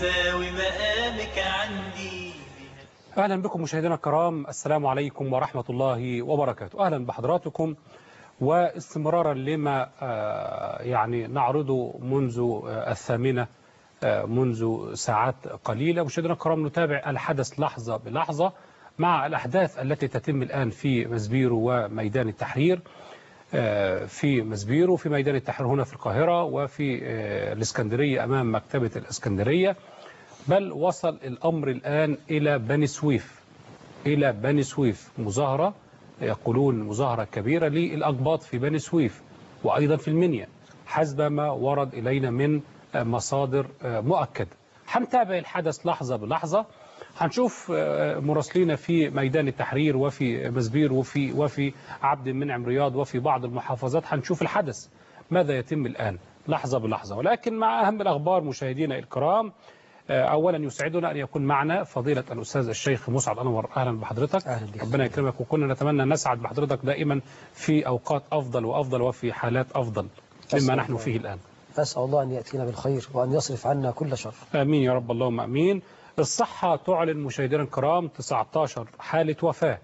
يساوي مقامك عندي أهلا بكم مشاهدينا الكرام السلام عليكم ورحمة الله وبركاته أهلا بحضراتكم واستمرارا لما آه، يعني نعرضه منذ آه، الثامنة آه، منذ ساعات قليلة مشاهدينا الكرام نتابع الحدث لحظة بلحظة مع الأحداث التي تتم الآن في مزبيرو وميدان التحرير آه، في مزبيرو في ميدان التحرير هنا في القاهرة وفي آه، الإسكندرية أمام مكتبة الإسكندرية بل وصل الأمر الآن إلى بني سويف إلى بني سويف مظاهرة يقولون مظاهرة كبيرة للأقباط في بني سويف وأيضا في المنيا حسب ما ورد إلينا من مصادر مؤكدة هنتابع الحدث لحظة بلحظة هنشوف مراسلين في ميدان التحرير وفي مزبير وفي وفي عبد المنعم رياض وفي بعض المحافظات هنشوف الحدث ماذا يتم الآن لحظة بلحظة ولكن مع أهم الأخبار مشاهدينا الكرام أولا يسعدنا أن يكون معنا فضيلة الأستاذ الشيخ مسعد أنور أهلا بحضرتك أهلا بك. ربنا يكرمك وكنا نتمنى أن نسعد بحضرتك دائما في أوقات أفضل وأفضل وفي حالات أفضل مما أسأل نحن الله. فيه الآن أسأل الله أن يأتينا بالخير وأن يصرف عنا كل شر آمين يا رب اللهم آمين الصحة تعلن مشاهدينا الكرام 19 حالة وفاة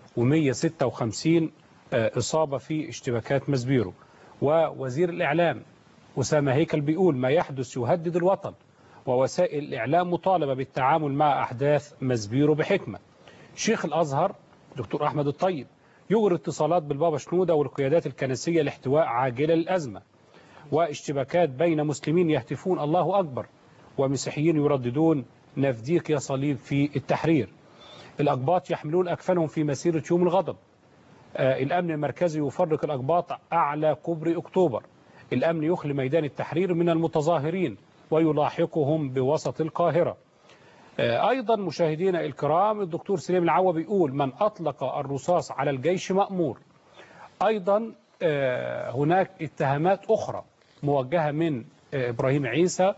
و156 إصابة في اشتباكات مزبيرو ووزير الإعلام أسامة هيكل بيقول ما يحدث يهدد الوطن ووسائل الإعلام مطالبة بالتعامل مع أحداث مزبيرو بحكمة شيخ الأزهر دكتور أحمد الطيب يجري اتصالات بالبابا شنودة والقيادات الكنسية لاحتواء عاجلة للأزمة واشتباكات بين مسلمين يهتفون الله أكبر ومسيحيين يرددون نفديك يا صليب في التحرير الأقباط يحملون أكفانهم في مسيرة يوم الغضب آه الأمن المركزي يفرق الأقباط أعلى كوبري أكتوبر الأمن يخلي ميدان التحرير من المتظاهرين ويلاحقهم بوسط القاهرة آه أيضا مشاهدينا الكرام الدكتور سليم العوا بيقول من أطلق الرصاص على الجيش مأمور أيضا آه هناك اتهامات أخرى موجهة من آه إبراهيم عيسى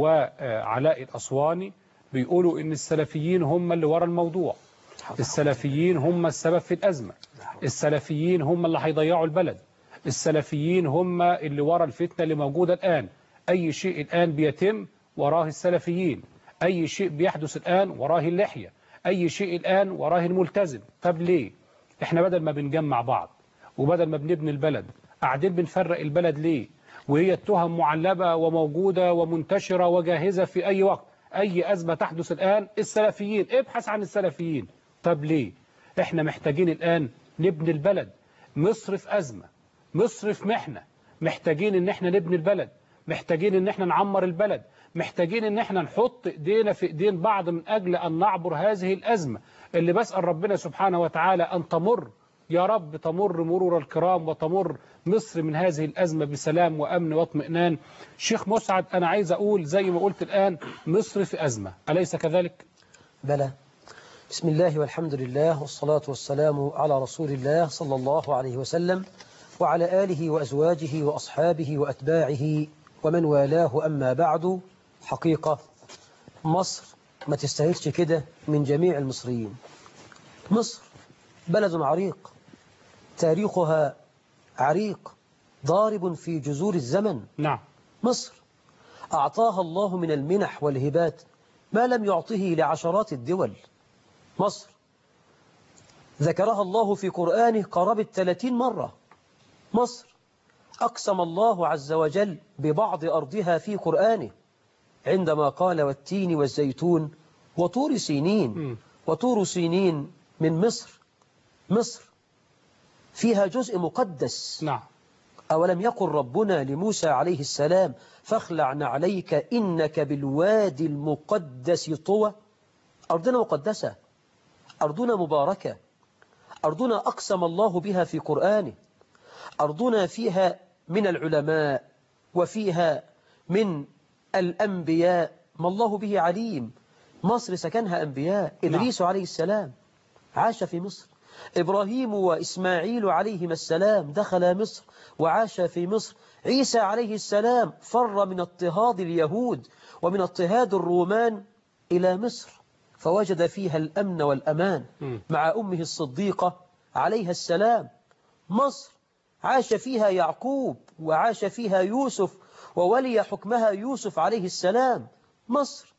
وعلاء الأسواني بيقولوا إن السلفيين هم اللي ورا الموضوع السلفيين هم السبب في الأزمة السلفيين هم اللي هيضيعوا البلد السلفيين هم اللي ورا الفتنة اللي موجودة الآن أي شيء الآن بيتم وراه السلفيين أي شيء بيحدث الآن وراه اللحية أي شيء الآن وراه الملتزم طب ليه احنا بدل ما بنجمع بعض وبدل ما بنبني البلد قاعدين بنفرق البلد ليه وهي التهم معلبة وموجودة ومنتشرة وجاهزة في أي وقت أي أزمة تحدث الآن السلفيين ابحث عن السلفيين طب ليه احنا محتاجين الآن نبني البلد مصر في أزمة مصر في محنة محتاجين ان احنا نبني البلد محتاجين ان احنا نعمر البلد محتاجين ان احنا نحط ايدينا في ايدين بعض من اجل ان نعبر هذه الازمة اللي بسأل ربنا سبحانه وتعالى ان تمر يا رب تمر مرور الكرام وتمر مصر من هذه الأزمة بسلام وأمن واطمئنان شيخ مسعد أنا عايز أقول زي ما قلت الآن مصر في أزمة أليس كذلك؟ بلى بسم الله والحمد لله والصلاة والسلام على رسول الله صلى الله عليه وسلم وعلى آله وأزواجه وأصحابه وأتباعه ومن والاه أما بعد حقيقة مصر ما تستاهلش كده من جميع المصريين مصر بلد عريق تاريخها عريق ضارب في جذور الزمن نعم مصر أعطاها الله من المنح والهبات ما لم يعطه لعشرات الدول مصر ذكرها الله في قرآنه قرابة 30 مرة مصر أقسم الله عز وجل ببعض أرضها في قرآنه عندما قال والتين والزيتون وطور سينين م. وطور سينين من مصر مصر فيها جزء مقدس نعم أولم يقل ربنا لموسى عليه السلام فاخلع نعليك إنك بالوادي المقدس طوى أرضنا مقدسة أرضنا مباركة أرضنا أقسم الله بها في قرآنه أرضنا فيها من العلماء وفيها من الأنبياء ما الله به عليم مصر سكنها أنبياء إدريس عليه السلام عاش في مصر إبراهيم وإسماعيل عليهما السلام دخل مصر وعاش في مصر عيسى عليه السلام فر من اضطهاد اليهود ومن اضطهاد الرومان إلى مصر فوجد فيها الأمن والأمان م. مع أمه الصديقة عليها السلام مصر عاش فيها يعقوب وعاش فيها يوسف وولي حكمها يوسف عليه السلام مصر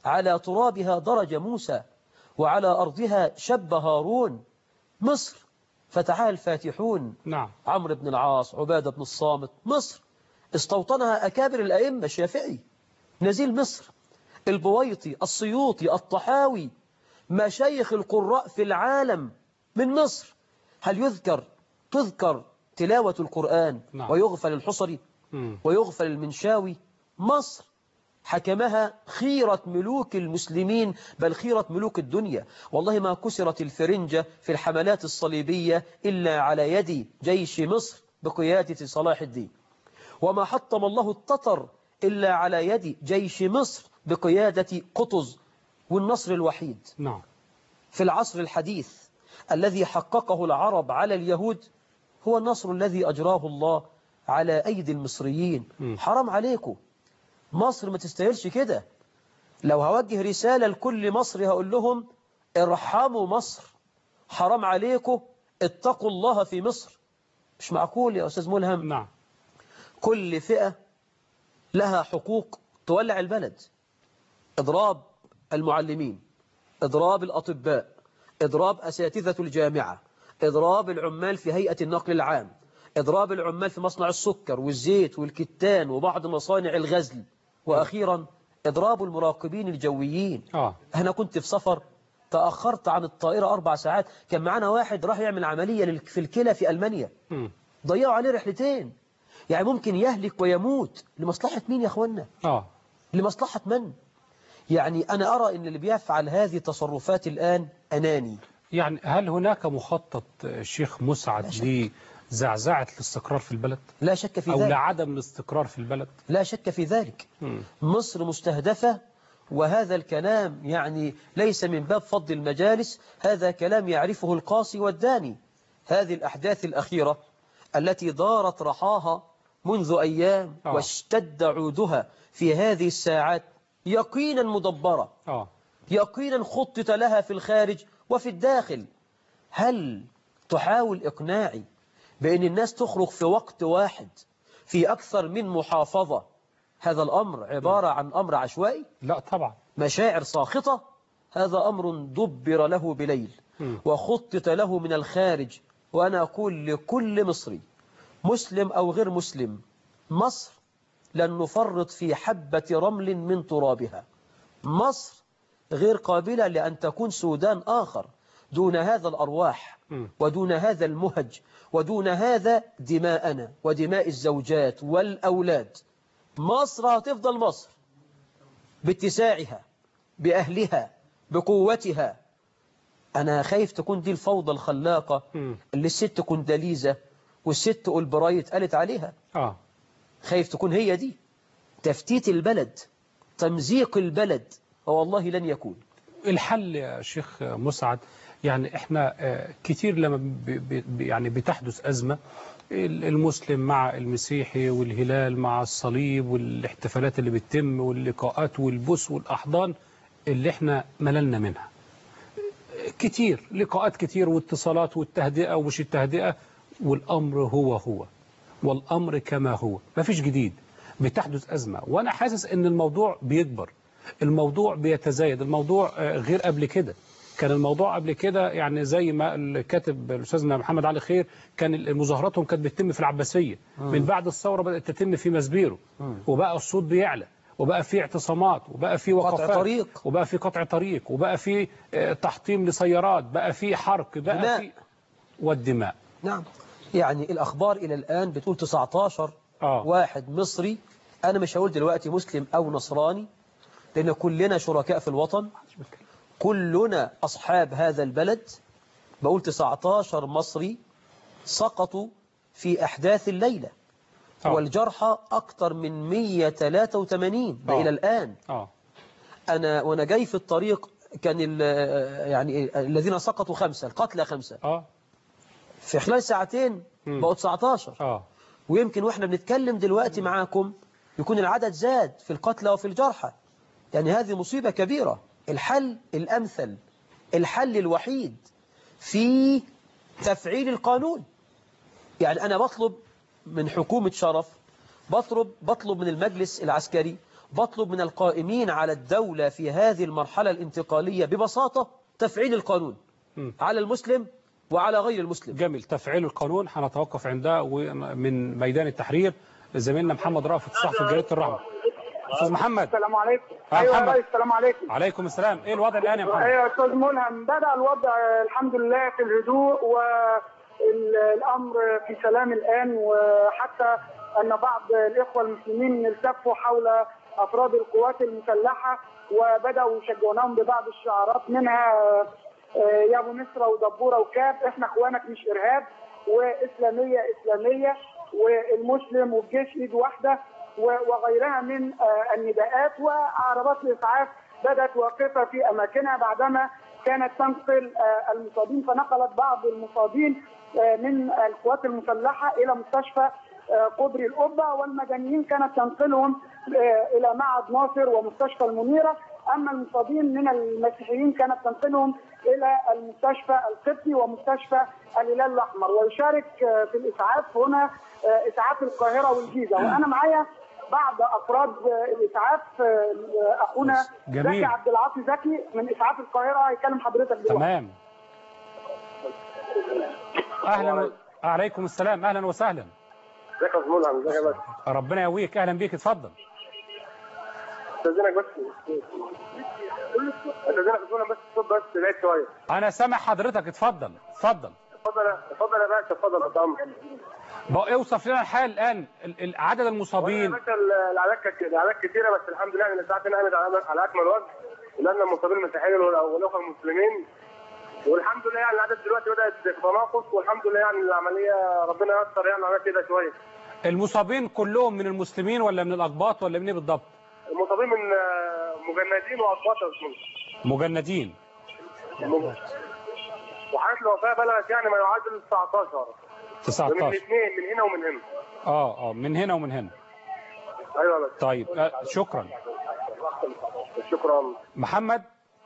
على ترابها درج موسى وعلى أرضها شب هارون مصر فتحها الفاتحون نعم عمرو بن العاص عبادة بن الصامت مصر استوطنها أكابر الأئمة الشافعي نزيل مصر البويطي السيوطي الطحاوي مشايخ القراء في العالم من مصر هل يذكر تذكر تلاوة القرآن نعم. ويغفل الحصري مم. ويغفل المنشاوي مصر حكمها خيرة ملوك المسلمين بل خيرة ملوك الدنيا والله ما كسرت الفرنجة في الحملات الصليبية إلا على يد جيش مصر بقيادة صلاح الدين وما حطم الله التتر إلا على يد جيش مصر بقيادة قطز والنصر الوحيد نعم في العصر الحديث الذي حققه العرب على اليهود هو النصر الذي أجراه الله على أيدي المصريين م. حرام عليكم مصر ما تستاهلش كده لو هوجه رسالة لكل مصري هقول لهم ارحموا مصر حرام عليكم اتقوا الله في مصر مش معقول يا أستاذ ملهم نعم كل فئة لها حقوق تولع البلد إضراب المعلمين إضراب الأطباء إضراب أساتذة الجامعة إضراب العمال في هيئة النقل العام إضراب العمال في مصنع السكر والزيت والكتان وبعض مصانع الغزل وأخيرا إضراب المراقبين الجويين آه أنا كنت في سفر تأخرت عن الطائرة أربع ساعات كان معنا واحد راح يعمل عملية لل- في الكلى في ألمانيا مم. ضيعوا عليه رحلتين يعني ممكن يهلك ويموت لمصلحة مين يا أخوانا آه لمصلحة من يعني أنا أرى أن اللي بيفعل هذه التصرفات الآن أناني يعني هل هناك مخطط آه، شيخ مسعد لزعزعة الاستقرار في البلد لا شك في أو ذلك لعدم الاستقرار في البلد لا شك في ذلك مم. مصر مستهدفة وهذا الكلام يعني ليس من باب فض المجالس هذا كلام يعرفه القاصي والداني هذه الأحداث الأخيرة التي دارت رحاها منذ أيام آه. واشتد عودها في هذه الساعات يقينا مدبرة آه يقينا خطط لها في الخارج وفي الداخل هل تحاول إقناعي بأن الناس تخرج في وقت واحد في أكثر من محافظة هذا الأمر عبارة عن أمر عشوائي لا طبعا مشاعر ساخطة هذا أمر دبر له بليل مم. وخطط له من الخارج وأنا أقول لكل مصري مسلم أو غير مسلم مصر لن نفرط في حبة رمل من ترابها مصر غير قابلة لأن تكون سودان آخر دون هذا الأرواح مم. ودون هذا المهج ودون هذا دماءنا ودماء الزوجات والأولاد مصر هتفضل مصر باتساعها بأهلها بقوتها أنا خايف تكون دي الفوضى الخلاقة مم. اللي الست كنداليزة والست أولبرايت قالت عليها آه خايف تكون هي دي تفتيت البلد تمزيق البلد والله لن يكون الحل يا شيخ مسعد يعني احنا آه، كتير لما ب- ب- يعني بتحدث أزمة ال- المسلم مع المسيحي والهلال مع الصليب والاحتفالات اللي بتتم واللقاءات والبوس والأحضان اللي احنا مللنا منها كتير لقاءات كتير واتصالات والتهدئة ومش التهدئة والأمر هو هو والأمر كما هو ما فيش جديد بتحدث أزمة وأنا حاسس أن الموضوع بيكبر الموضوع بيتزايد الموضوع آه، غير قبل كده كان الموضوع قبل كده يعني زي ما الكاتب الأستاذنا محمد علي خير كان المظاهراتهم كانت بتتم في العباسية من بعد الثورة بدأت تتم في مسبيرو وبقى الصوت بيعلى وبقى في اعتصامات وبقى في وقفات طريق. وبقى في قطع طريق وبقى في آه، تحطيم لسيارات بقى في حرق بقى دماء. في والدماء نعم يعني الأخبار إلى الآن بتقول 19 آه. واحد مصري أنا مش هقول دلوقتي مسلم أو نصراني لأن كلنا شركاء في الوطن كلنا أصحاب هذا البلد بقول 19 مصري سقطوا في أحداث الليلة آه. والجرحى أكثر من 183 ده آه. إلى الآن اه أنا وأنا جاي في الطريق كان ال- يعني الذين سقطوا خمسة القتلى خمسة اه في خلال ساعتين مم. بقوا 19 اه ويمكن واحنا بنتكلم دلوقتي معاكم يكون العدد زاد في القتلى وفي الجرحى يعني هذه مصيبة كبيرة الحل الأمثل الحل الوحيد في تفعيل القانون يعني أنا بطلب من حكومة شرف بطلب, بطلب من المجلس العسكري بطلب من القائمين على الدولة في هذه المرحلة الانتقالية ببساطة تفعيل القانون مم. على المسلم وعلى غير المسلم جميل تفعيل القانون هنتوقف عندها ومن ميدان التحرير زميلنا محمد رافت صحفي جريدة الرحمة أستاذ محمد السلام عليكم آه، ايوه يا محمد. ريس السلام عليكم عليكم السلام ايه الوضع الآن يا محمد ايوه يا استاذ ملهم بدا الوضع آه، الحمد لله في الهدوء والامر في سلام الان وحتى ان بعض الاخوه المسلمين التفوا حول افراد القوات المسلحه وبداوا يشجعونهم ببعض الشعارات منها آه، يا ابو مصر ودبوره وكاف احنا اخوانك مش ارهاب واسلاميه اسلاميه والمسلم والجيش ايد واحده و- وغيرها من آه، النداءات وعربات الاسعاف بدات واقفه في اماكنها بعدما كانت تنقل آه، المصابين فنقلت بعض المصابين آه، من القوات المسلحه الى مستشفى آه، قبري القبه والمدنيين كانت تنقلهم آه، الى معهد ناصر ومستشفى المنيره اما المصابين من المسيحيين كانت تنقلهم الى المستشفى القبطي ومستشفى الهلال الاحمر ويشارك آه، في الاسعاف هنا آه، اسعاف القاهره والجيزه وانا معايا بعض افراد آه، الاسعاف آه، اخونا جميل. زكي عبد العاطي زكي من اسعاف القاهره هيكلم حضرتك دلوقتي تمام اهلا و... عليكم السلام اهلا وسهلا ازيك يا استاذ ملهم ازيك يا باشا ربنا يقويك اهلا بيك اتفضل استاذنك بس استاذنك يا استاذ بس الصوت بس بعيد شويه انا سامع حضرتك اتفضل اتفضل اتفضل اتفضل يا باشا اتفضل يا عمرو بقى اوصف لنا الحال الان ال- ال- عدد يا المصابين باشا الاعداد كانت الاعداد كتيره بس الحمد لله ان الساعه نقلت على على اكمل وجه لان المصابين المسيحيين وال- والاخوه المسلمين والحمد لله يعني العدد دلوقتي بدات في تناقص والحمد لله يعني العمليه ربنا ييسر يعني على كده شويه المصابين كلهم من المسلمين ولا من الاقباط ولا من ايه بالضبط المصابين من آه، مجندين واقباط يا استاذ مجندين وحالات الوفاه بلغت يعني ما يعادل 19 من 19 الاثنين من هنا ومن هنا اه اه من هنا ومن هنا ايوه بس طيب آه شكرا شكرا محمد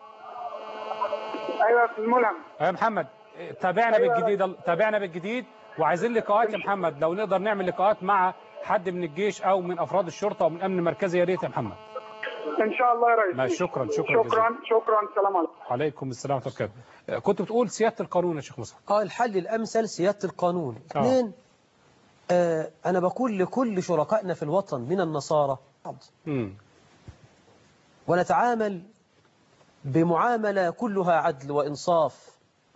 ايوه يا استاذ ملهم يا محمد آه، تابعنا بالجديد تابعنا بالجديد وعايزين لقاءات يا محمد لو نقدر نعمل لقاءات مع حد من الجيش او من افراد الشرطه او من امن المركزي يا ريت يا محمد ان شاء الله يا ريس ماشي، شكراً، شكراً شكرا شكرا السلام عليكم عليكم السلام ورحمه الله وبركاته آه، كنت بتقول سياده القانون يا شيخ مصطفى اه الحل الأمثل سيادة القانون آه. اثنين آه أنا بقول لكل شركائنا في الوطن من النصارى امم ونتعامل بمعاملة كلها عدل وإنصاف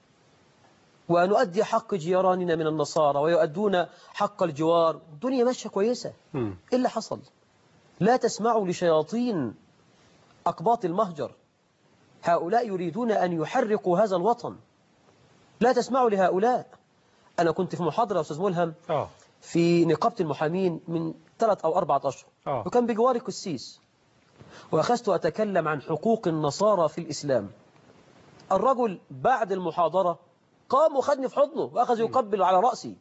ونؤدي حق جيراننا من النصارى ويؤدون حق الجوار الدنيا ماشية كويسة امم إيه اللي حصل لا تسمعوا لشياطين أقباط المهجر هؤلاء يريدون أن يحرقوا هذا الوطن لا تسمعوا لهؤلاء أنا كنت في محاضرة يا أستاذ ملهم اه في نقابة المحامين من ثلاث أو أربعة أشهر آه. وكان بجواري قسيس وأخذت أتكلم عن حقوق النصارى في الإسلام الرجل بعد المحاضرة قام وخدني في حضنه وأخذ يقبل على رأسي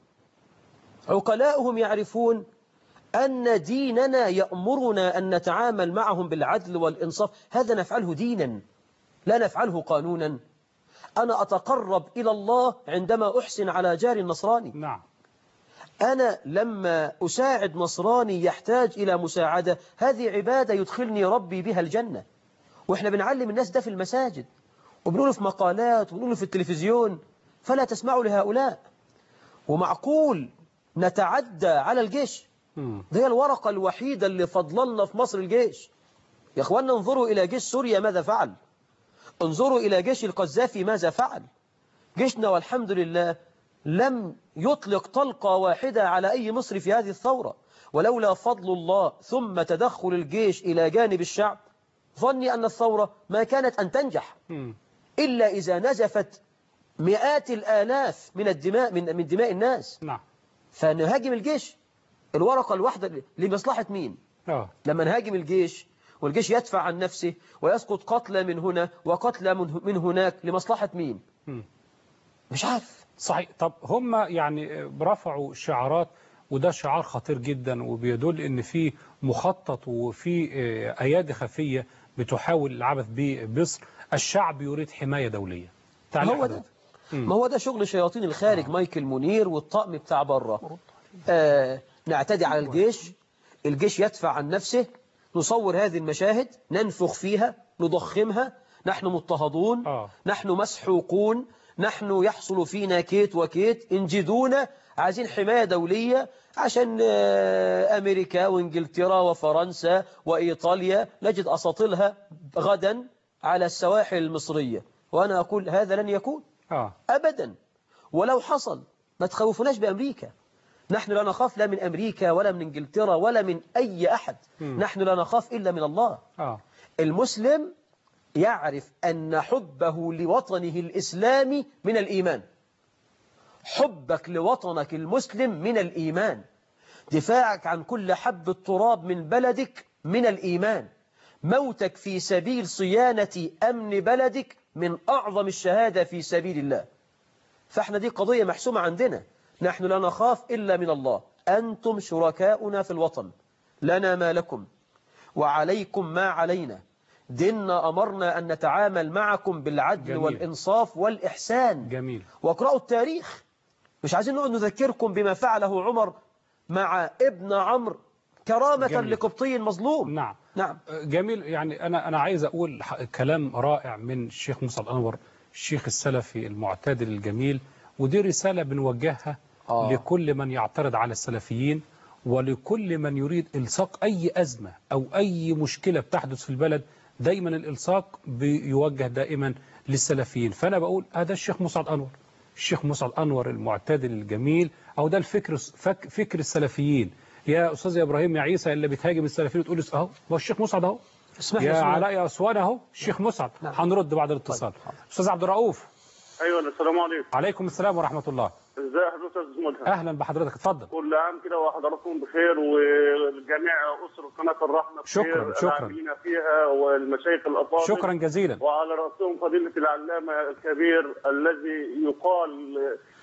عقلاؤهم يعرفون أن ديننا يأمرنا أن نتعامل معهم بالعدل والإنصاف هذا نفعله دينا لا نفعله قانونا أنا أتقرب إلى الله عندما أحسن على جاري النصراني نعم أنا لما أساعد نصراني يحتاج إلى مساعدة هذه عبادة يدخلني ربي بها الجنة وإحنا بنعلم الناس ده في المساجد وبنقوله في مقالات وبنقوله في التلفزيون فلا تسمعوا لهؤلاء ومعقول نتعدى على الجيش امم ده هي الورقة الوحيدة اللي فضلنا في مصر الجيش يا أخوانا انظروا إلى جيش سوريا ماذا فعل انظروا إلى جيش القذافي ماذا فعل جيشنا والحمد لله لم يطلق طلقة واحدة على أي مصري في هذه الثورة ولولا فضل الله ثم تدخل الجيش إلى جانب الشعب ظني أن الثورة ما كانت أن تنجح امم إلا إذا نزفت مئات الآلاف من الدماء من من دماء الناس نعم فنهاجم الجيش الورقة الواحدة لمصلحة مين اه لما نهاجم الجيش والجيش يدفع عن نفسه ويسقط قتلى من هنا وقتلى من من هناك لمصلحة مين مم. مش عارف صحيح طب هم يعني رفعوا شعارات وده شعار خطير جدا وبيدل ان في مخطط وفي آه، ايادي خفيه بتحاول العبث بمصر الشعب يريد حمايه دوليه تعليق هو ده حضرتك. مم. ما هو ده شغل شياطين الخارج مايكل منير والطقم بتاع بره آه نعتدي على الجيش الجيش يدفع عن نفسه نصور هذه المشاهد ننفخ فيها نضخمها نحن مضطهدون آه. نحن مسحوقون نحن يحصل فينا كيت وكيت انجدونا عايزين حماية دولية عشان آه، أمريكا وإنجلترا وفرنسا وإيطاليا نجد أساطيلها غدا على السواحل المصرية وأنا أقول هذا لن يكون آه أبدا ولو حصل ما تخوفناش بأمريكا نحن لا نخاف لا من أمريكا ولا من إنجلترا ولا من أي أحد مم. نحن لا نخاف إلا من الله آه المسلم يعرف أن حبه لوطنه الإسلامي من الإيمان حبك لوطنك المسلم من الإيمان دفاعك عن كل حب التراب من بلدك من الإيمان موتك في سبيل صيانة أمن بلدك من أعظم الشهادة في سبيل الله فاحنا دي قضية محسومة عندنا نحن لا نخاف إلا من الله أنتم شركاؤنا في الوطن لنا ما لكم وعليكم ما علينا ديننا أمرنا أن نتعامل معكم بالعدل جميل. والإنصاف والإحسان جميل واقرأوا التاريخ مش عايزين نقعد نذكركم بما فعله عمر مع ابن عمرو كرامة جميل. لقبطي مظلوم نعم نعم جميل يعني أنا أنا عايز أقول ح- كلام رائع من الشيخ موسى الأنور الشيخ السلفي المعتدل الجميل ودي رسالة بنوجهها آه. لكل من يعترض على السلفيين ولكل من يريد إلصاق أي أزمة أو أي مشكلة بتحدث في البلد دايما الإلصاق بيوجه دائما للسلفيين فأنا بقول هذا الشيخ مسعد أنور الشيخ مسعد أنور المعتدل الجميل أو ده الفكر فك فكر السلفيين يا أستاذ يا إبراهيم يا عيسى اللي بتهاجم السلفيين وتقول أهو هو الشيخ مسعد أهو اسمح لي يا اسمح لي. علاء يا أسوان أهو الشيخ مسعد نعم. هنرد بعد الاتصال طيب، حاضر. أستاذ عبد الرؤوف ايوه السلام عليكم عليكم السلام ورحمة الله ازي حضرتك يا استاذ ملهم أهلا بحضرتك اتفضل كل عام كده وحضراتكم بخير والجميع اسره قناه الرحمه بخير شكراً، شكراً. العاملين فيها والمشايخ الافاضل شكرا جزيلا وعلى راسهم فضيله العلامه الكبير الذي يقال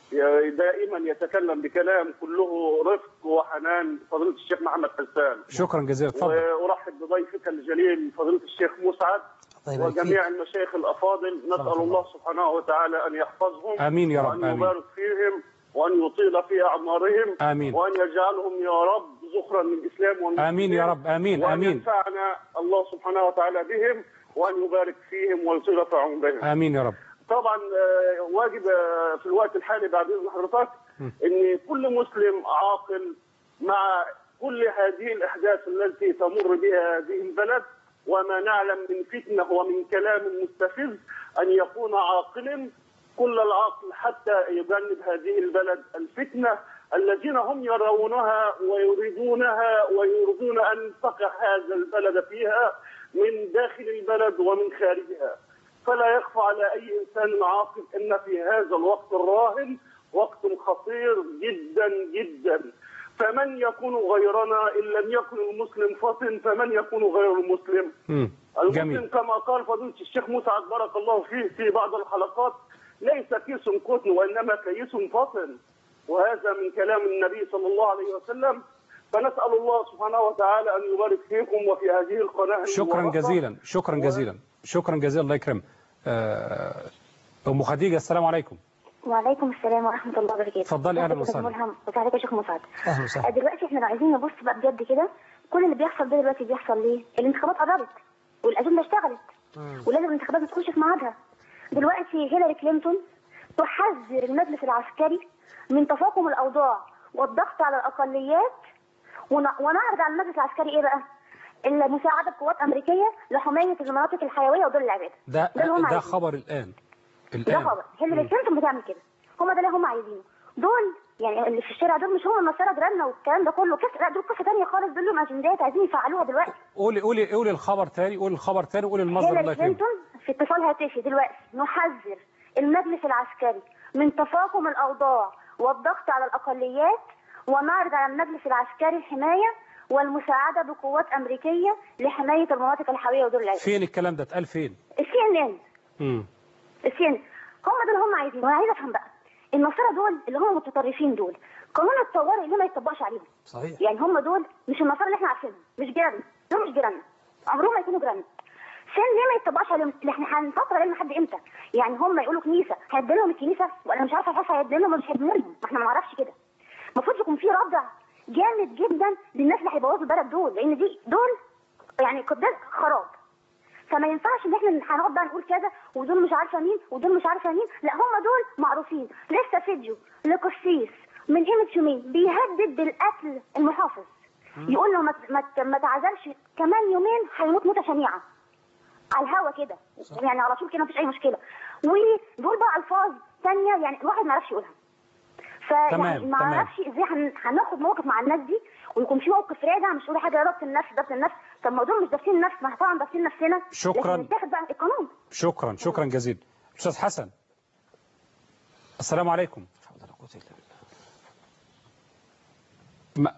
دائما يتكلم بكلام كله رفق وحنان فضيله الشيخ محمد حسان شكرا جزيلا اتفضل وارحب بضيفك الجليل فضيله الشيخ مسعد الله يبارك وجميع فيك. المشايخ الافاضل نسال الله. الله سبحانه وتعالى ان يحفظهم آمين يا رب، وان آمين. يبارك فيهم وان يطيل في اعمارهم آمين. وان يجعلهم يا رب ذخرا للاسلام والمسلمين آمين يا رب، آمين، وان آمين. ينفعنا الله سبحانه وتعالى بهم وان يبارك فيهم ويطيل في عمرهم آمين يا رب طبعا آه، واجب آه، في الوقت الحالي بعد اذن حضرتك ان كل مسلم عاقل مع كل هذه الاحداث التي تمر بها هذه البلد وما نعلم من فتنه ومن كلام مستفز ان يكون عاقلا كل العقل حتى يجنب هذه البلد الفتنه الذين هم يرونها ويريدونها ويريدون ان تقع هذا البلد فيها من داخل البلد ومن خارجها. فلا يخفى على أي إنسان عاقل أن في هذا الوقت الراهن وقت خطير جدا جدا فمن يكون غيرنا إن لم يكن المسلم فطن فمن يكون غير المسلم مم. المسلم جميل كما قال فضيلة الشيخ مسعد بارك الله فيه في بعض الحلقات ليس كيس قطن وإنما كيس فطن وهذا من كلام النبي صلى الله عليه وسلم فنسأل الله سبحانه وتعالى أن يبارك فيكم وفي هذه القناة شكرا المباركة. جزيلا شكرا جزيلا شكرا جزيلا الله يكرمك آه، أم خديجة السلام عليكم وعليكم السلام ورحمة الله وبركاته. اتفضلي، أهلا ازيك يا أستاذ وسهلا. ملهم وسعادتك يا شيخ مسعد. أهلا وسهلا دلوقتي احنا لو عايزين نبص بقى بجد كده كل اللي بيحصل ده دلوقتي بيحصل ليه؟ الانتخابات قربت والأجندة اشتغلت ولازم الانتخابات تخش في ميعادها. دلوقتي هيلاري كلينتون تحذر المجلس العسكري من تفاقم الأوضاع والضغط على الأقليات ون- ونعرض على المجلس العسكري إيه بقى؟ المساعدة بقوات أمريكية لحماية المناطق الحيوية ودول العبادة. ده ده اللي هم ده عايزينه. خبر الآن ده الآن خبر هيلاري كلينتون بتعمل كده هم ده اللي هم عايزينه دول يعني اللي في الشارع دول مش هم النصارى جيراننا والكلام ده كله كس... لا دول قصه ثانيه خالص دول لهم اجندات عايزين يفعلوها دلوقتي قولي قولي قولي الخبر تاني قولي الخبر تاني قولي المصدر الله هيلاري يكرمك كلينتون في اتصال هاتفي دلوقتي نحذر المجلس العسكري من تفاقم الاوضاع والضغط على الاقليات ونعرض على المجلس العسكري الحمايه والمساعده بقوات امريكيه لحمايه المناطق الحيويه ودول العباد فين الكلام ده اتقال فين السي ان ان مم. السين هم دول هم عايزين وانا عايزه افهم بقى النصارى دول اللي هم المتطرفين دول قانون الطوارئ ليه ما يطبقش عليهم صحيح يعني هم دول مش النصارى اللي احنا عارفينهم مش جيراننا دول مش جيراننا عمرهم ما يكونوا جيراننا سن ليه ما يطبقش عليهم اللي احنا هنفترض عليهم لحد امتى يعني هم يقولوا كنيسه هيدي لهم الكنيسه وانا مش عارفه الحصه هيدي لهم ولا مش هيدي لهم ما احنا ما نعرفش كده المفروض يكون في ردع جامد جدا للناس اللي هيبوظوا البلد دول لان دي دول يعني قداس خراب فما ينفعش ان احنا هنقعد بقى نقول كذا ودول مش عارفه مين ودول مش عارفه مين لا هم دول معروفين لسه فيديو لقسيس من قيمه يومين بيهدد بالقتل المحافظ يقول له ما ما ما تعزلش كمان يومين هيموت موته شنيعه على الهوا كده يعني على طول كده مفيش اي مشكله ودول بقى الفاظ ثانيه يعني الواحد ما يعرفش يقولها تمام، فيعني ما تمام. اعرفش ازاي هن- هناخد موقف مع الناس دي ويكون في موقف راجع مش نقول حاجه ضبط النفس ضبط النفس طب ما دول مش ضابطين النفس ما طبعا ضابطين نفسنا شكراً. لكن نتاخد بقى القانون شكرا شكرا جزيلا أستاذ حسن السلام عليكم ما...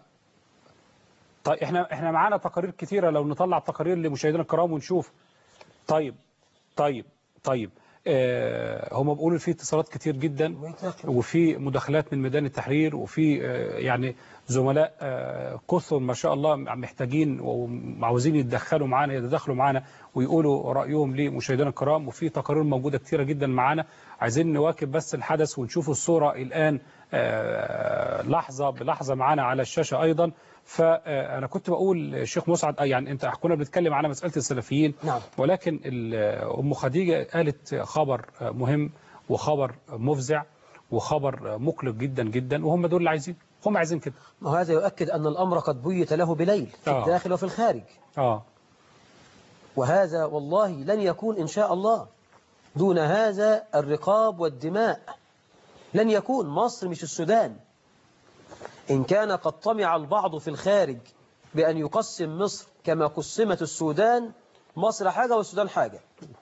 طيب احنا احنا معانا تقارير كتيرة لو نطلع تقارير لمشاهدينا الكرام ونشوف طيب طيب طيب آه هم بيقولوا في اتصالات كتير جدا وفي مداخلات من ميدان التحرير وفي آه يعني زملاء آه كثر ما شاء الله محتاجين وعاوزين يتدخلوا معانا يتدخلوا معانا ويقولوا رأيهم لمشاهدينا الكرام وفي تقارير موجودة كتيرة جدا معانا عايزين نواكب بس الحدث ونشوف الصورة الآن آه، لحظة بلحظة معانا على الشاشة أيضا فأنا كنت بقول الشيخ مسعد آه، يعني أنت كنا بنتكلم على مسألة السلفيين نعم. ولكن ال- أم خديجة قالت خبر مهم وخبر مفزع وخبر مقلق جدا جدا وهم دول اللي عايزين هم عايزين كده وهذا يؤكد أن الأمر قد بيت له بليل في آه. الداخل وفي الخارج اه وهذا والله لن يكون إن شاء الله دون هذا الرقاب والدماء لن يكون مصر مش السودان إن كان قد طمع البعض في الخارج بأن يقسم مصر كما قسمت السودان مصر حاجة والسودان حاجة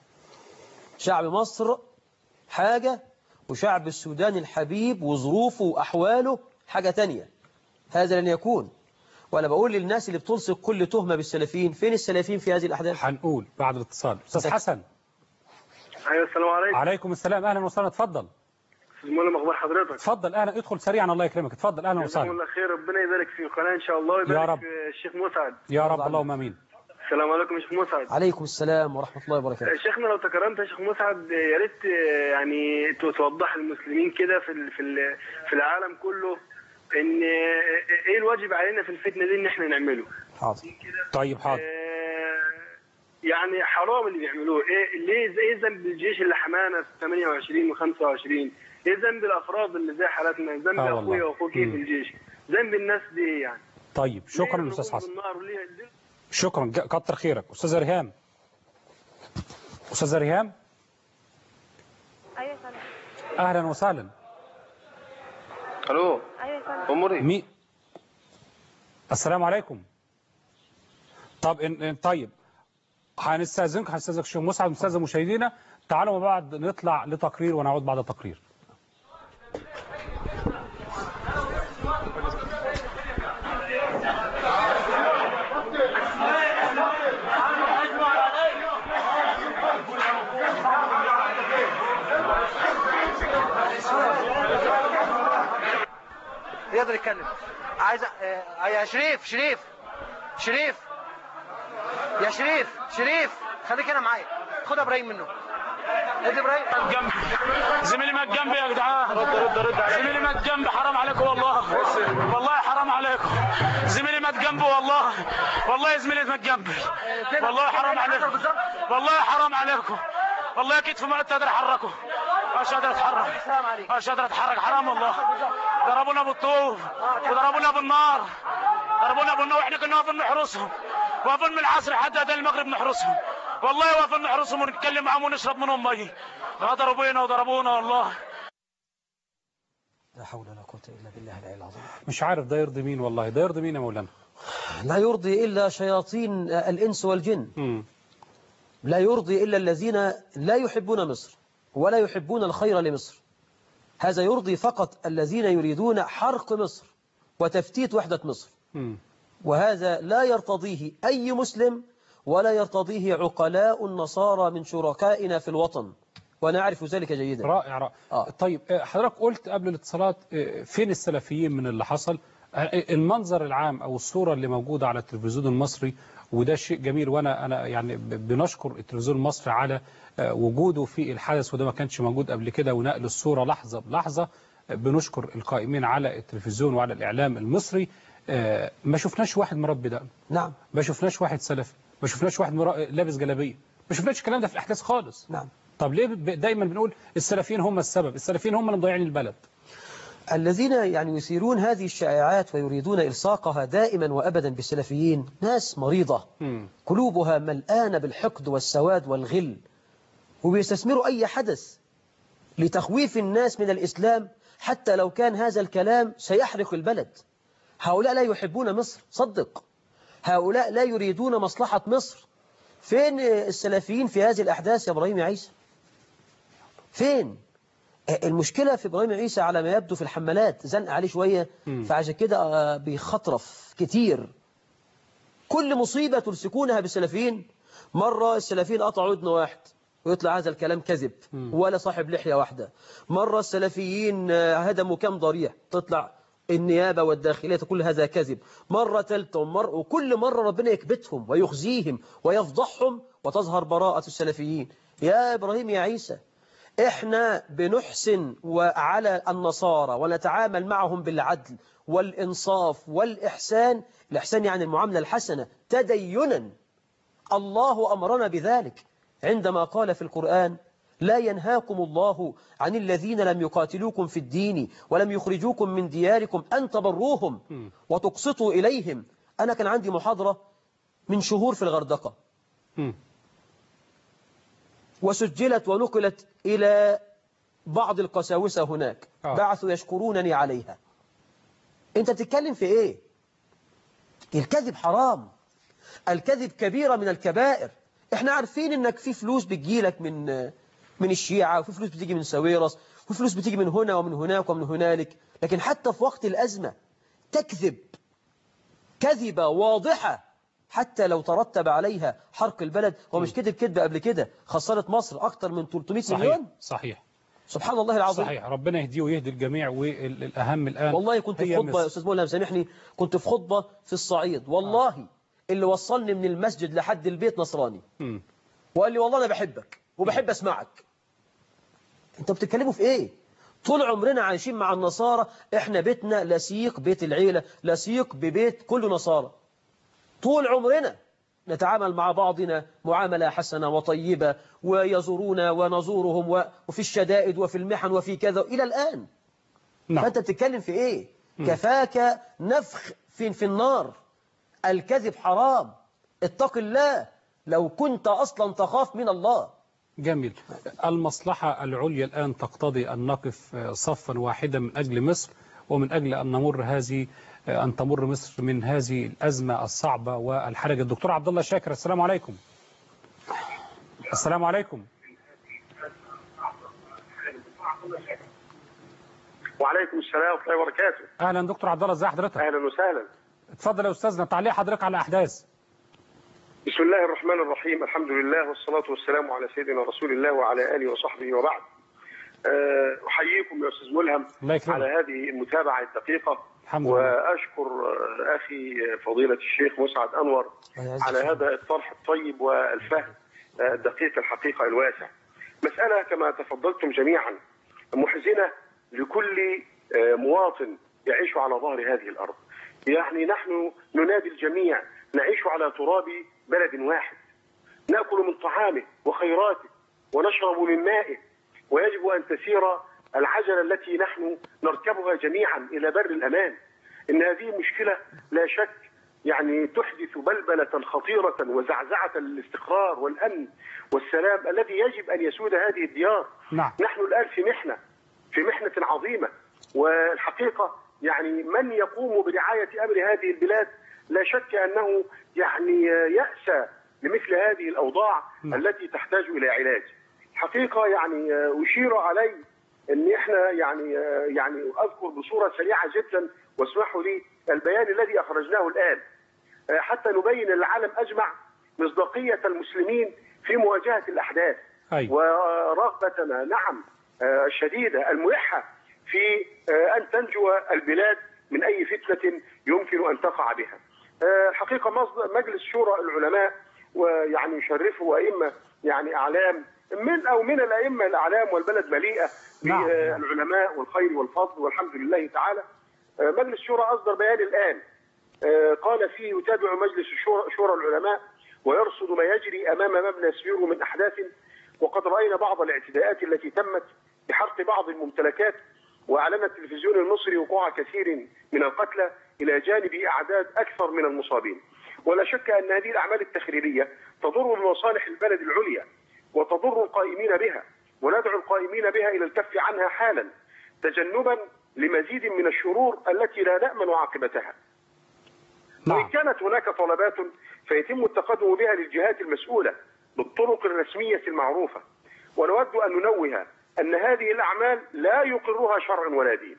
شعب مصر حاجة وشعب السودان الحبيب وظروفه وأحواله حاجة تانية هذا لن يكون وأنا بقول للناس اللي بتلصق كل تهمة بالسلفيين فين السلفيين في هذه الأحداث هنقول بعد الاتصال أستاذ حسن ايوه السلام عليكم عليكم السلام أهلا وسهلا اتفضل استاذ مولى اخبار حضرتك اتفضل أهلا ادخل سريعا الله يكرمك اتفضل أهلا جزاكم وسهلا الله خير ربنا يبارك في القناه ان شاء الله ويبارك يا رب. في الشيخ مسعد يا رب اللهم امين السلام عليكم يا شيخ مسعد عليكم السلام ورحمة الله وبركاته شيخنا لو تكرمت يا شيخ مسعد يا ريت يعني توضح للمسلمين كده في ال- في ال- في العالم كله ان ايه الواجب علينا في الفتنه دي ان احنا نعمله حاضر طيب حاضر آه، يعني حرام اللي بيعملوه ايه ليه ايه ذنب الجيش اللي حمانا في 28 و25 ايه ذنب الافراد اللي زي حالتنا ذنب آه والله. اخويا واخوك ايه مم. في الجيش ذنب الناس دي ايه يعني طيب شكرا ليه أستاذ الركوب حسن بالنار وليه ليه شكرا ج- كتر خيرك أستاذ ريهام أستاذ ريهام ايوه يا فندم أهلا وسهلا الو ايوه يا فندم اموري مي السلام عليكم طب إن إن طيب هنستاذنك هنستاذنك الشيخ مسعد ونستاذن مشاهدينا تعالوا مع بعض نطلع لتقرير ونعود بعد التقرير يقدر يتكلم عايز آه، يا شريف شريف شريف يا شريف شريف خليك هنا معايا خد ابراهيم منه ادي ابراهيم جنبي زميلي مات جنبي يا جدعان رد رد رد زميلي مات جنبي حرام عليكم والله والله حرام عليكم زميلي مات جنبي والله والله زميلي مات جنبي والله حرام عليكم والله حرام عليكم والله كتفي ما قادر احركه مش قادر اتحرك مش قادر اتحرك حرام والله ضربونا بالطوب وضربونا بالنار ضربونا بالنار واحنا كنا واقفين نحرسهم واقفين من العصر حتى ده المغرب نحرسهم والله واقفين نحرسهم ونتكلم معاهم ونشرب منهم ميه غدروا بينا وضربونا والله لا حول ولا قوة إلا بالله العلي العظيم مش عارف ده يرضي مين والله ده يرضي مين يا مولانا لا يرضي إلا شياطين الإنس والجن مم. لا يرضي إلا الذين لا يحبون مصر ولا يحبون الخير لمصر هذا يرضي فقط الذين يريدون حرق مصر وتفتيت وحدة مصر مم. وهذا لا يرتضيه أي مسلم ولا يرتضيه عقلاء النصارى من شركائنا في الوطن ونعرف ذلك جيدا رائع رائع آه. طيب آه، حضرتك قلت قبل الاتصالات آه، فين السلفيين من اللي حصل آه، المنظر العام او الصوره اللي موجوده على التلفزيون المصري وده شيء جميل وانا انا يعني ب- بنشكر التلفزيون المصري على آه، وجوده في الحدث وده ما كانش موجود قبل كده ونقل الصوره لحظه بلحظه آه، بنشكر القائمين على التلفزيون وعلى الاعلام المصري آه، ما شفناش واحد مربي دقن نعم ما شفناش واحد سلفي ما شفناش واحد مرا... لابس جلابيه ما شفناش الكلام ده في الاحداث خالص نعم طب ليه ب- دايما بنقول السلفيين هم السبب السلفيين هم اللي مضيعين البلد الذين يعني يثيرون هذه الشائعات ويريدون إلصاقها دائما وأبدا بالسلفيين ناس مريضة مم. قلوبها ملآنة بالحقد والسواد والغل وبيستثمروا أي حدث لتخويف الناس من الإسلام حتى لو كان هذا الكلام سيحرق البلد هؤلاء لا يحبون مصر صدق هؤلاء لا يريدون مصلحة مصر فين السلفيين في هذه الأحداث يا إبراهيم يا عيسى فين المشكلة في إبراهيم عيسى على ما يبدو في الحملات زنق عليه شوية مم. فعشان كده آه، بيخطرف كتير كل مصيبة تمسكونها بالسلفيين مرة السلفيين قطعوا ودن واحد ويطلع هذا الكلام كذب مم. ولا صاحب لحية واحدة مرة السلفيين آه، هدموا كم ضريح تطلع النيابة والداخلية كل هذا كذب مرة ثالثة ومر وكل مرة ربنا يكبتهم ويخزيهم ويفضحهم وتظهر براءة السلفيين يا إبراهيم يا عيسى احنا بنحسن على النصارى ونتعامل معهم بالعدل والإنصاف والإحسان الإحسان يعني المعاملة الحسنة تدينا الله أمرنا بذلك عندما قال في القرآن لا ينهاكم الله عن الذين لم يقاتلوكم في الدين ولم يخرجوكم من دياركم أن تبروهم مم. وتقسطوا إليهم أنا كان عندي محاضرة من شهور في الغردقة مم. وسجلت ونقلت إلى بعض القساوسة هناك آه. بعثوا يشكرونني عليها أنت بتتكلم في إيه الكذب حرام الكذب كبيرة من الكبائر احنا عارفين انك في فلوس بتجيلك من من الشيعة وفي فلوس بتيجي من ساويرس وفي فلوس بتيجي من هنا ومن هناك ومن هنالك لكن حتى في وقت الأزمة تكذب كذبة واضحة حتى لو ترتب عليها حرق البلد ومش كذب كذبة قبل كده خسرت مصر أكتر من 300 صحيح مليون صحيح سبحان الله العظيم صحيح ربنا يهديه ويهدي الجميع والأهم الآن والله كنت في هي خطبة يا مصر. أستاذ مولهم سامحني كنت في خطبة في الصعيد والله اللي وصلني من المسجد لحد البيت نصراني مم. وقال لي والله أنا بحبك وبحب أسمعك أنت بتتكلموا في إيه طول عمرنا عايشين مع النصارى إحنا بيتنا لسيق بيت العيلة لسيق ببيت كله نصارى طول عمرنا نتعامل مع بعضنا معاملة حسنة وطيبة ويزورونا ونزورهم و- وفي الشدائد وفي المحن وفي كذا إلى الآن نعم فأنت بتتكلم في إيه كفاك نفخ في, في النار الكذب حرام اتق الله لو كنت أصلا تخاف من الله جميل المصلحة العليا الآن تقتضي أن نقف آه، صفا واحدا من أجل مصر ومن أجل أن نمر هذه آه، أن تمر مصر من هذه الأزمة الصعبة والحرجة الدكتور عبد الله شاكر السلام عليكم السلام عليكم وعليكم السلام ورحمه الله وبركاته أهلا دكتور عبد الله ازي حضرتك اهلا وسهلا اتفضل يا أستاذنا تعليق حضرتك على الأحداث بسم الله الرحمن الرحيم الحمد لله والصلاة والسلام على سيدنا رسول الله وعلى آله وصحبه وبعد أه، أحييكم يا أستاذ ملهم الله يكرمك. على هذه المتابعة الدقيقة الحمد لله وأشكر أه، أخي فضيلة الشيخ مسعد أنور على هذا الطرح الطيب والفهم أه، الدقيق الحقيقة الواسع مسألة كما تفضلتم جميعا محزنة لكل أه، مواطن يعيش على ظهر هذه الأرض يعني نحن ننادي الجميع نعيش على تراب بلد واحد نأكل من طعامه وخيراته ونشرب من مائه ويجب أن تسير العجلة التي نحن نركبها جميعا إلى بر الأمان إن هذه مشكلة لا شك يعني تحدث بلبلة خطيرة وزعزعة للاستقرار والأمن والسلام الذي يجب أن يسود هذه الديار نعم نحن الآن في محنة في محنة عظيمة والحقيقة يعني من يقوم برعاية أمر هذه البلاد لا شك أنه يعني يأسى لمثل هذه الأوضاع نعم. التي تحتاج إلى علاج حقيقة يعني أشير علي أن إحنا يعني يعني أذكر بصورة سريعة جدا واسمحوا لي البيان الذي أخرجناه الآن حتى نبين للعالم أجمع مصداقية المسلمين في مواجهة الأحداث أيوة. ورغبتنا نعم آه، الشديدة الملحة في آه، أن تنجو البلاد من أي فتنة يمكن أن تقع بها آه، الحقيقة مصد- مجلس شورى العلماء ويعني يشرفه أئمة يعني أعلام من أو من الأئمة الأعلام والبلد مليئة نعم. بالعلماء والخير والفضل والحمد لله تعالى آه، مجلس الشورى أصدر بيان الآن آه، قال فيه يتابع مجلس الشورى شورى العلماء ويرصد ما يجري أمام مبنى سبيرو من أحداث وقد رأينا بعض الاعتداءات التي تمت بحرق بعض الممتلكات وأعلن التلفزيون المصري وقوع كثير من القتلى إلى جانب أعداد أكثر من المصابين ولا شك أن هذه الأعمال التخريبية تضر بمصالح البلد العليا وتضر القائمين بها وندعو القائمين بها إلى الكف عنها حالا تجنبا لمزيد من الشرور التي لا نأمن عاقبتها وإن كانت هناك طلبات فيتم التقدم بها للجهات المسؤولة بالطرق الرسمية المعروفة ونود أن ننوه أن هذه الأعمال لا يقرها شرع ولا دين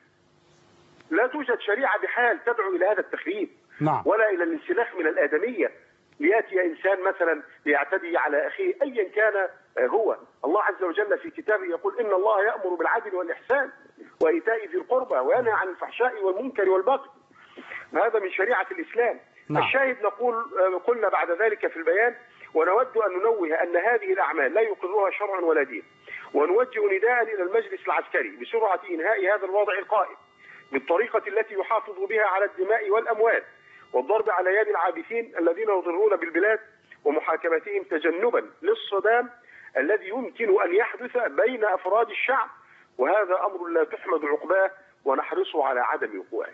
لا توجد شريعة بحال تدعو إلى هذا التخريب نعم ولا إلى الانسلاخ من الآدمية ليأتي إنسان مثلا ليعتدي على أخيه أيا كان هو الله عز وجل في كتابه يقول إن الله يأمر بالعدل والإحسان وإيتاء ذي القربى وينهى عن الفحشاء والمنكر والبغي هذا من شريعة الإسلام نعم. الشاهد نقول قلنا بعد ذلك في البيان ونود أن ننوه أن هذه الأعمال لا يقرها شرع ولا دين ونوجه نداء إلى المجلس العسكري بسرعة إنهاء هذا الوضع القائم بالطريقة التي يحافظ بها على الدماء والأموال والضرب على يد العابثين الذين يضرون بالبلاد ومحاكمتهم تجنبا للصدام الذي يمكن أن يحدث بين أفراد الشعب وهذا أمر لا تحمد عقباه ونحرص على عدم وقوعه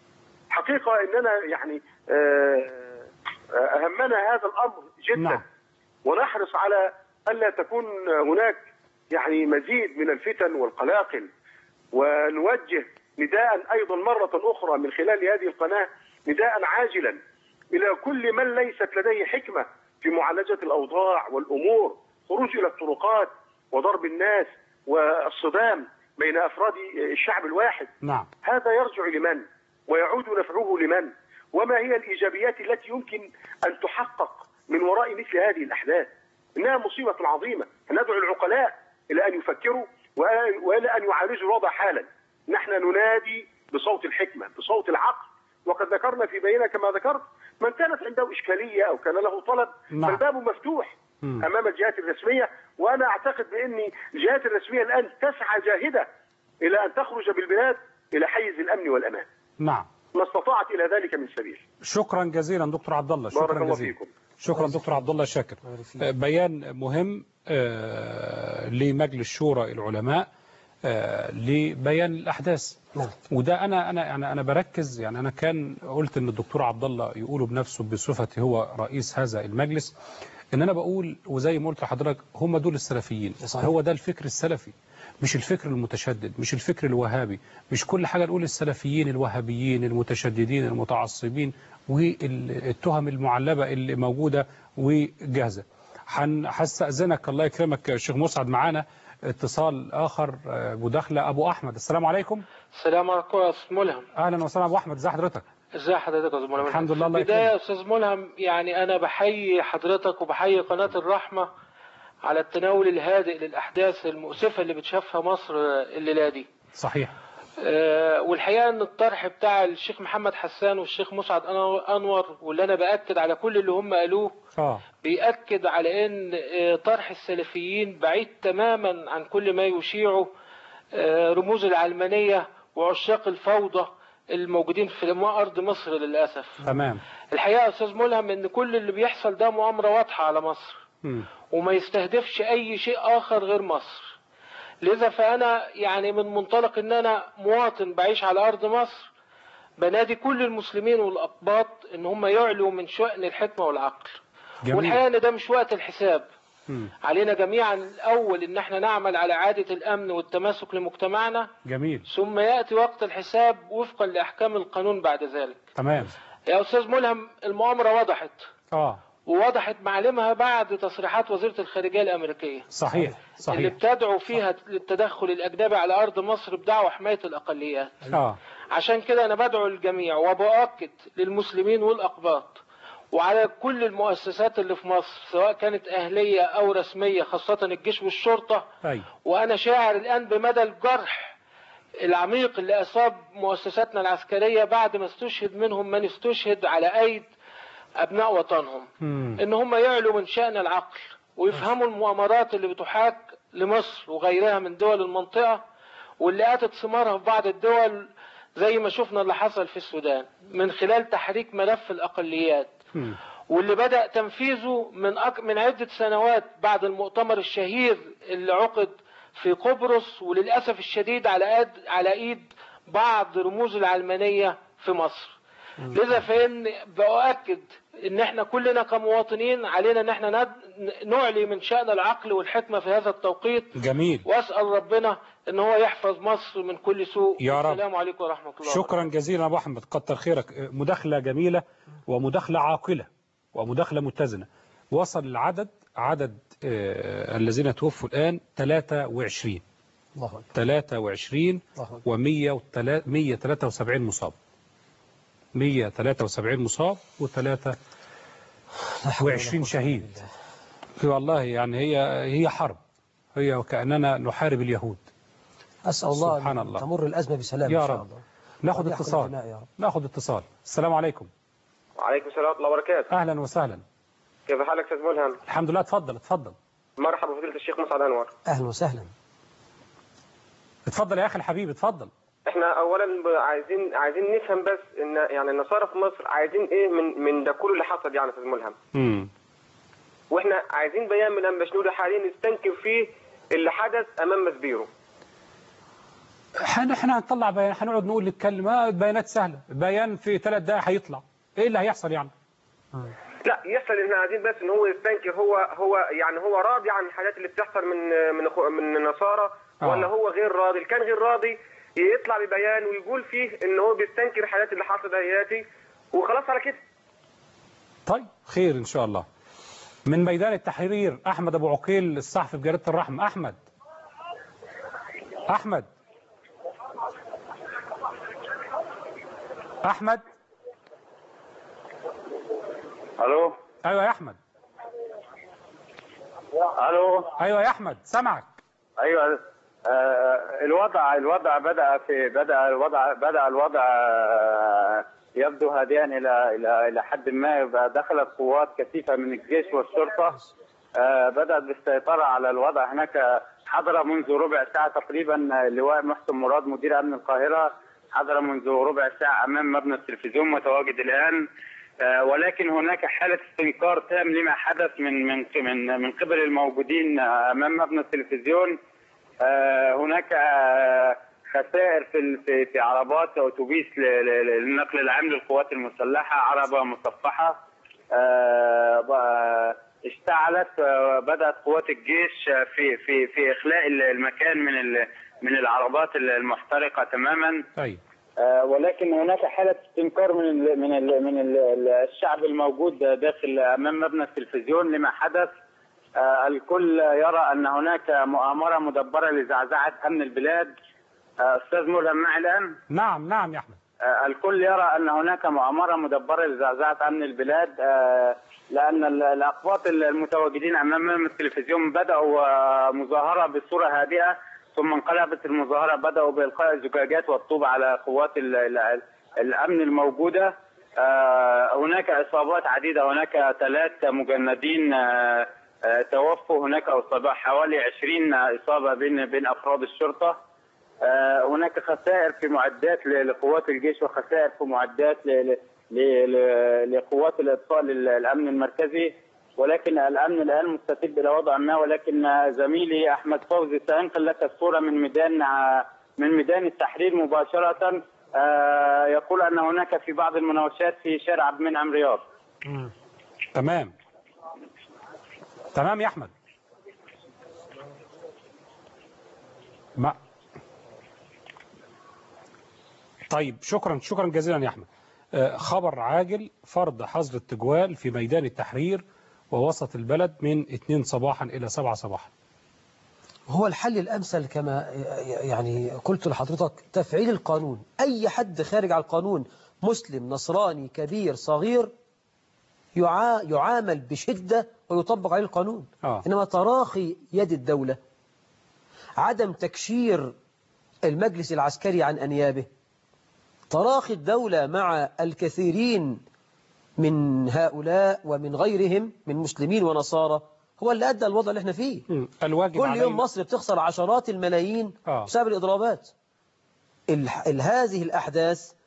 حقيقة أننا يعني آه، آه، أهمنا هذا الأمر جدا نعم. ونحرص على ألا تكون هناك يعني مزيد من الفتن والقلاقل ونوجه نداء أيضا مرة أخرى من خلال هذه القناة نداء عاجلا إلى كل من ليست لديه حكمة في معالجة الأوضاع والأمور خروج إلى الطرقات وضرب الناس والصدام بين أفراد الشعب الواحد نعم هذا يرجع لمن ويعود نفعه لمن وما هي الإيجابيات التي يمكن أن تحقق من وراء مثل هذه الأحداث إنها مصيبة عظيمة ندعو العقلاء إلى أن يفكروا وإلى- وإلى أن يعالجوا الوضع حالا نحن ننادي بصوت الحكمة بصوت العقل وقد ذكرنا في بيننا كما ذكرت من كانت عنده إشكالية أو كان له طلب نعم. فالباب مفتوح مم. أمام الجهات الرسمية وأنا أعتقد بأن الجهات الرسمية الآن تسعى جاهدة إلى أن تخرج بالبلاد إلى حيز الأمن والأمان نعم ما استطاعت إلى ذلك من سبيل شكرا جزيلا دكتور عبد الله بارك شكرا الله جزيلا فيكم شكرا دكتور عبد الله شاكر آه، بيان مهم آه، لمجلس شورى العلماء آه، لبيان الاحداث نعم. وده انا انا يعني انا بركز يعني انا كان قلت ان الدكتور عبد الله يقوله بنفسه بصفته هو رئيس هذا المجلس ان انا بقول وزي ما قلت لحضرتك هم دول السلفيين صحيح. هو ده الفكر السلفي مش الفكر المتشدد مش الفكر الوهابي مش كل حاجة نقول السلفيين الوهابيين المتشددين المتعصبين والتهم المعلبة اللي موجودة وجاهزة هن- هستأذنك الله يكرمك يا شيخ مسعد معانا اتصال آخر آه، مداخلة أبو أحمد السلام عليكم السلام عليكم يا استاذ ملهم أهلا وسهلا أبو أحمد ازي حضرتك ازي حضرتك يا استاذ ملهم الحمد لله الله بداية يكرمك يا استاذ ملهم يعني انا بحيي حضرتك وبحيي قناة الرحمة على التناول الهادئ للاحداث المؤسفة اللي بتشافها مصر الليلة دي صحيح آه، والحقيقة ان الطرح بتاع الشيخ محمد حسان والشيخ مسعد أنور- انور واللي انا باكد على كل اللي هم قالوه اه بيأكد على ان آه، طرح السلفيين بعيد تماما عن كل ما يشيعه آه، رموز العلمانية وعشاق الفوضى الموجودين في أرض مصر للأسف تمام الحقيقة يا أستاذ ملهم ان كل اللي بيحصل ده مؤامرة واضحة على مصر مم. وما يستهدفش أي شيء آخر غير مصر لذا فأنا يعني من منطلق ان أنا مواطن بعيش على أرض مصر بنادي كل المسلمين والأقباط ان هم يعلوا من شأن الحكمة والعقل جميل. والحقيقة ان ده مش وقت الحساب مم. علينا جميعا الأول ان احنا نعمل على إعادة الأمن والتماسك لمجتمعنا جميل ثم يأتي وقت الحساب وفقا لأحكام القانون بعد ذلك تمام يا أستاذ ملهم المؤامرة وضحت اه ووضحت معالمها بعد تصريحات وزيرة الخارجية الأمريكية صحيح اللي صحيح بتدعو فيها للتدخل الأجنبي على أرض مصر بدعوى حماية الأقليات اه عشان كده أنا بدعو الجميع وبأكد للمسلمين والأقباط وعلى كل المؤسسات اللي في مصر سواء كانت أهلية أو رسمية خاصة الجيش والشرطة ايوه وأنا شاعر الآن بمدى الجرح العميق اللي أصاب مؤسساتنا العسكرية بعد ما استشهد منهم من استشهد على أيد أبناء وطنهم مم. إن هم يعلوا من شأن العقل ويفهموا المؤامرات اللي بتحاك لمصر وغيرها من دول المنطقة واللي آتت ثمارها في بعض الدول زي ما شفنا اللي حصل في السودان من خلال تحريك ملف الأقليات مم. واللي بدأ تنفيذه من أك... من عدة سنوات بعد المؤتمر الشهير اللي عقد في قبرص وللأسف الشديد على قد... على إيد بعض رموز العلمانية في مصر لذا فإن بأؤكد إن إحنا كلنا كمواطنين علينا إن إحنا ند... نعلي من شأن العقل والحكمة في هذا التوقيت جميل وأسأل ربنا إن هو يحفظ مصر من كل سوء يا رب. السلام عليكم ورحمة الله شكرا جزيلا ابو احمد كتر خيرك مداخله جميله ومداخله عاقله ومداخله متزنه وصل العدد عدد آه، الذين توفوا الان 23 الله أكبر 23 الله و 173 مصاب 173 مصاب و23 شهيد والله يعني هي هي حرب هي وكأننا نحارب اليهود أسأل الله سبحان أن الله. تمر الأزمة بسلام يا إن شاء رب. الله ناخد وأن يحقن اتصال الدماء يا رب ناخد اتصال السلام عليكم وعليكم السلام ورحمه الله وبركاته اهلا وسهلا كيف حالك استاذ ملهم الحمد لله اتفضل اتفضل مرحبا فضيله الشيخ مسعد انور أهلا وسهلا اتفضل يا اخي الحبيب اتفضل احنا اولا ب- عايزين عايزين نفهم بس ان يعني النصارى في مصر عايزين ايه من من ده كله اللي حصل يعني يا استاذ ملهم امم واحنا عايزين بيان من انبا شنودة حاليا نستنكر فيه اللي حدث امام مسبيرو احنا احنا هنطلع بيان هنقعد نقول نتكلم آه، بيانات سهله بيان في ثلاث دقائق هيطلع ايه اللي هيحصل يعني لا يحصل احنا عايزين بس ان هو يستنكر هو هو يعني هو راضي عن الحاجات اللي بتحصل من من أخو- من النصارى آه. ولا هو غير راضي اللي كان غير راضي يطلع ببيان ويقول فيه ان هو بيستنكر الحاجات اللي حصلت دياتي وخلاص على كده طيب خير ان شاء الله من ميدان التحرير احمد ابو عقيل الصحفي في جريده الرحمه احمد احمد احمد الو ايوه يا احمد الو ايوه يا احمد سامعك ايوه آه، الوضع الوضع بدا في بدا الوضع بدا الوضع آه، يبدو هادئا الى الى الى حد ما يبقى دخلت قوات كثيفه من الجيش والشرطه آه، بدات بالسيطره على الوضع هناك حضر منذ ربع ساعه تقريبا اللواء محسن مراد مدير امن القاهره حضر منذ ربع ساعه امام مبنى التلفزيون متواجد الان آه، ولكن هناك حالة استنكار تام لما حدث من من من من قبل الموجودين آه، أمام مبنى التلفزيون آه، هناك آه، خسائر في ال- في في عربات أتوبيس ل- ل- للنقل العام للقوات المسلحة عربة مصفحة آه، ب- اشتعلت آه، بدأت قوات الجيش آه، في في في إخلاء ال- المكان من ال- من العربات المحترقة تماما طيب آه، ولكن هناك حالة استنكار من ال من ال من ال الشعب الموجود داخل أمام مبنى التلفزيون لما حدث آه، الكل يرى أن هناك مؤامرة مدبرة لزعزعة أمن البلاد آه، أستاذ ملهم معي الآن نعم نعم يا احمد آه، الكل يرى أن هناك مؤامرة مدبرة لزعزعة أمن البلاد آه، لأن ال- الأقباط المتواجدين أمام التلفزيون بدأوا آه، مظاهرة بصورة هادئة ثم انقلبت المظاهرة بدأوا بإلقاء الزجاجات والطوب على قوات ال- ال- الأمن الموجودة آه، هناك إصابات عديدة هناك ثلاث مجندين آه، آه، توفوا هناك إصابة حوالي 20 إصابة بين بين أفراد الشرطة آه، هناك خسائر في معدات ل- لقوات الجيش وخسائر في معدات ل- ل- ل- ل- لقوات الاطفاء لل- الامن المركزي ولكن الامن الان مستتب الى وضع ما ولكن آه، زميلي احمد فوزي سينقل لك الصوره من ميدان آه، من ميدان التحرير مباشره آه، يقول ان هناك في بعض المناوشات في شارع عبد المنعم رياض تمام تمام يا احمد ما طيب شكرا شكرا جزيلا يا احمد آه، خبر عاجل فرض حظر التجوال في ميدان التحرير ووسط البلد من 2 صباحا الى 7 صباحا هو الحل الأمثل كما يعني قلت لحضرتك تفعيل القانون أي حد خارج على القانون مسلم نصراني كبير صغير يعا يعامل بشدة ويطبق عليه القانون آه. إنما تراخي يد الدولة عدم تكشير المجلس العسكري عن أنيابه تراخي الدولة مع الكثيرين من هؤلاء ومن غيرهم من مسلمين ونصارى هو اللي أدى الوضع اللي احنا فيه الواجب كل علينا يوم مصر بتخسر عشرات الملايين آه. بسبب الإضرابات ال... ال... هذه الأحداث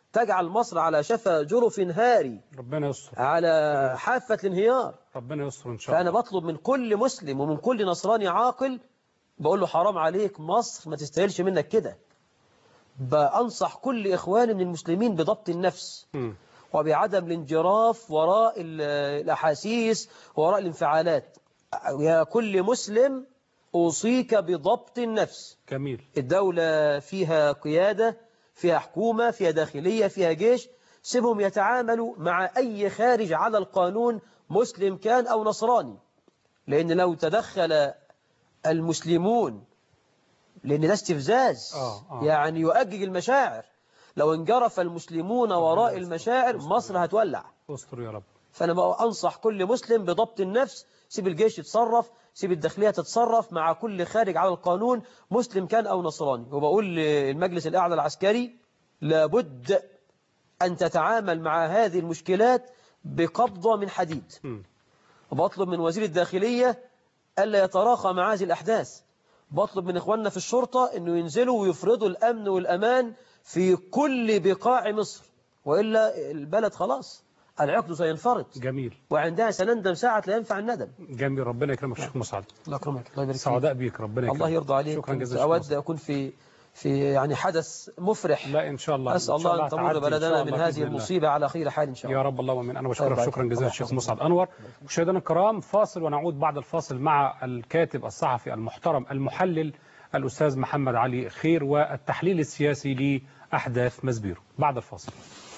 تجعل مصر على شفا جرف هاري ربنا يستر على حافة الانهيار ربنا يستر إن شاء الله فأنا بطلب من كل مسلم ومن كل نصراني عاقل بقول له حرام عليك مصر ما تستاهلش منك كده بأنصح كل إخواني من المسلمين بضبط النفس مم. وبعدم الانجراف وراء ال- الأحاسيس وراء الانفعالات يا كل مسلم أوصيك بضبط النفس جميل الدولة فيها قيادة فيها حكومة فيها داخلية فيها جيش سيبهم يتعاملوا مع أي خارج على القانون مسلم كان أو نصراني لأن لو تدخل المسلمون لأن ده استفزاز آه، آه. يعني يؤجج المشاعر لو انجرف المسلمون وراء المشاعر مصر هتولع استر يا رب فأنا بقى أنصح كل مسلم بضبط النفس سيب الجيش يتصرف سيب الداخلية تتصرف مع كل خارج على القانون مسلم كان أو نصراني وبقول للمجلس الأعلى العسكري لابد أن تتعامل مع هذه المشكلات بقبضة من حديد مم. وبطلب من وزير الداخلية ألا يتراخى مع هذه الأحداث بطلب من إخواننا في الشرطة أنه ينزلوا ويفرضوا الأمن والأمان في كل بقاع مصر وإلا البلد خلاص العقد سينفرط جميل وعندها سنندم ساعة لا ينفع الندم جميل ربنا يكرمك شيخ مسعد الله يكرمك الله يبارك فيك سعداء بيك ربنا يكرمك الله يرضى عليك شكرا كنت جزيلا أود أكون في في يعني حدث مفرح لا إن شاء الله أسأل إن شاء الله أن تمر تعدي إن شاء بلدنا الله من بإذن هذه الله. المصيبة على خير حال إن شاء الله يا رب اللهم امين انا الله بشكرك يبارك شكرا فيك. جزيلا الله الشيخ يحفظك. مسعد انور مشاهدينا الكرام فاصل ونعود بعد الفاصل مع الكاتب الصحفي المحلل الاستاذ محمد علي خير والتحليل السياسي لاحداث مزبيرو بعد الفاصل